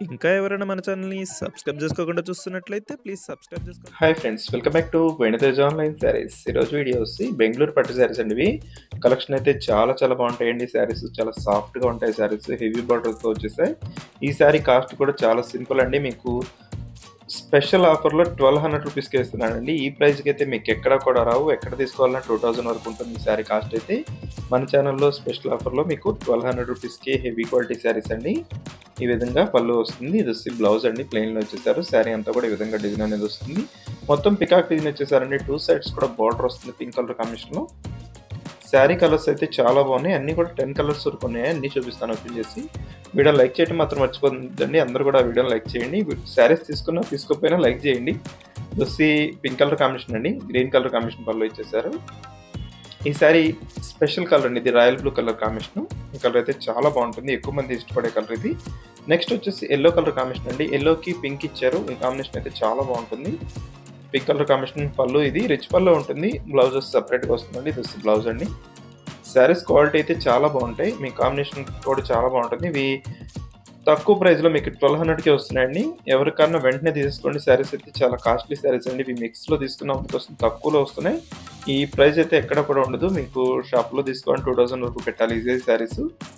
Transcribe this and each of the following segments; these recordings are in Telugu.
ఇంకా ఎవరైనా మన ఛానల్‌ని సబ్స్క్రైబ్ చేసుకోకుండా చూస్తున్నట్లయితే ప్లీజ్ సబ్స్క్రైబ్ చేసుకోండి. Hi friends welcome back to Venuteja online saris ఈరోజు వీడియో వచ్చి బెంగళూరు పట్టు శారీస్ అండి ఇవి కలెక్షన్ అయితే చాలా చాలా బాగుంటాయండి శారీస్ చాలా సాఫ్ట్గా ఉంటాయి శారీస్ హెవీ బార్డర్తో వచ్చేసాయి ఈ శారీ కాస్ట్ కూడా చాలా సింపుల్ అండి మీకు స్పెషల్ ఆఫర్లో ట్వెల్వ్ హండ్రెడ్ రూపీస్కి ఇస్తున్నానండి ఈ ప్రైస్కి అయితే మీకు ఎక్కడ కూడా రావు ఎక్కడ తీసుకోవాలన్నా టూ థౌజండ్ వరకు ఉంటుంది ఈ శారీ కాస్ట్ అయితే మన ఛానల్లో స్పెషల్ ఆఫర్లో మీకు ట్వెల్వ్ హండ్రెడ్ రూపీస్కి హెవీ క్వాలిటీ శారీస్ అండి ఈ విధంగా పళ్ళు వస్తుంది ఇది వచ్చి బ్లౌజ్ అండి ప్లెయిన్లో వచ్చేసారు శారీ అంతా కూడా ఈ విధంగా డిజైన్ అనేది వస్తుంది మొత్తం పికాక్ డిజైన్ వచ్చేసారండి టూ సైడ్స్ కూడా బార్డర్ వస్తుంది పింక్ కలర్ కాంబినేషన్లో శారీ కలర్స్ అయితే చాలా బాగున్నాయి అన్నీ కూడా టెన్ కలర్స్ వరకు ఉన్నాయి అన్నీ చూపిస్తాను ఓపెన్ చేసి వీడియో లైక్ చేయడం మాత్రం మర్చిపోతుందండి అందరూ కూడా వీడియోని లైక్ చేయండి శారీస్ తీసుకున్నా తీసుకోకపోయినా లైక్ చేయండి ఇది వచ్చి పింక్ కలర్ కాంబినేషన్ అండి గ్రీన్ కలర్ కాంబినేషన్ పళ్ళు ఇచ్చేసారు ఈ శారీ స్పెషల్ కలర్ అండి ఇది రాయల్ బ్లూ కలర్ కాంబినేషన్ ఈ కలర్ అయితే చాలా బాగుంటుంది ఎక్కువ మంది ఇష్టపడే కలర్ ఇది నెక్స్ట్ వచ్చేసి ఎల్లో కలర్ కాంబినేషన్ అండి ఎల్లోకి పింక్ ఇచ్చారు ఈ కాంబినేషన్ అయితే చాలా బాగుంటుంది పింక్ కలర్ కాంబినేషన్ పళ్ళు ఇది రిచ్ పళ్ళు ఉంటుంది బ్లౌజ్ సపరేట్గా వస్తుందండి ఇది వచ్చి బ్లౌజ్ అండి శారీస్ క్వాలిటీ అయితే చాలా బాగుంటాయి మీ కాంబినేషన్ కూడా చాలా బాగుంటుంది ఇవి తక్కువ ప్రైస్లో మీకు ట్వెల్వ్ హండ్రెడ్కి వస్తున్నాయండి ఎవరికన్నా వెంటనే తీసుకోండి శారీస్ అయితే చాలా కాస్ట్లీ శారీస్ అండి ఇవి మిక్స్లో తీసుకున్నప్పుడు కోసం తక్కువలో వస్తున్నాయి ఈ ప్రైస్ అయితే ఎక్కడ కూడా ఉండదు మీకు షాప్లో తీసుకోండి టూ థౌసండ్ వరకు పెట్టాలి ఈజీ శారీస్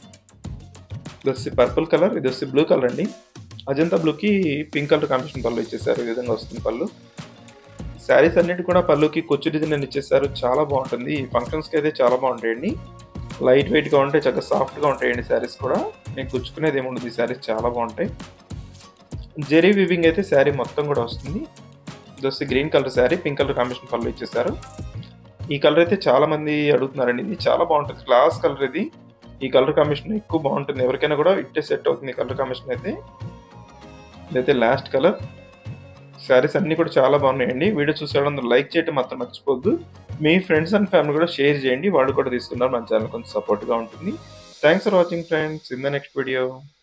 ఇది వచ్చి పర్పుల్ కలర్ ఇది వచ్చి బ్లూ కలర్ అండి అజంతా బ్లూకి పింక్ కలర్ కాంబినేషన్ పళ్ళు ఇచ్చేసారు ఈ విధంగా వస్తుంది పళ్ళు శారీస్ అన్నిటి కూడా పళ్ళుకి కొచ్చు డిజైన్ ఇచ్చేసారు చాలా బాగుంటుంది ఈ ఫంక్షన్స్కి అయితే చాలా బాగుంటాయండి లైట్ వెయిట్గా ఉంటాయి చక్కగా సాఫ్ట్గా ఉంటాయండి శారీస్ కూడా మీకు గుచ్చుకునేది ఏముండదు ఈ శారీస్ చాలా బాగుంటాయి జెరీ వివింగ్ అయితే శారీ మొత్తం కూడా వస్తుంది ఇది వచ్చి green colour sari pink colour combination పళ్ళు ఇచ్చేసారు ఈ కలర్ అయితే చాలా మంది అడుగుతున్నారండి ఇది చాలా బాగుంటుంది క్లాస్ కలర్ ఇది ఈ కలర్ కాంబినేషన్ ఎక్కువ బాగుంటుంది ఎవరికైనా కూడా ఇట్టే సెట్ అవుతుంది ఈ కలర్ కాంబినేషన్ అయితే ఇదైతే లాస్ట్ కలర్ శారీస్ అన్నీ కూడా చాలా బాగున్నాయండి వీడియో చూసేవాళ్ళు లైక్ చేయడం మాత్రం మర్చిపోద్దు మీ ఫ్రెండ్స్ అండ్ ఫ్యామిలీ కూడా షేర్ చేయండి వాళ్ళు కూడా తీసుకున్నారు మన ఛానల్ కొంచెం సపోర్ట్గా ఉంటుంది thanks for watching friends in the next video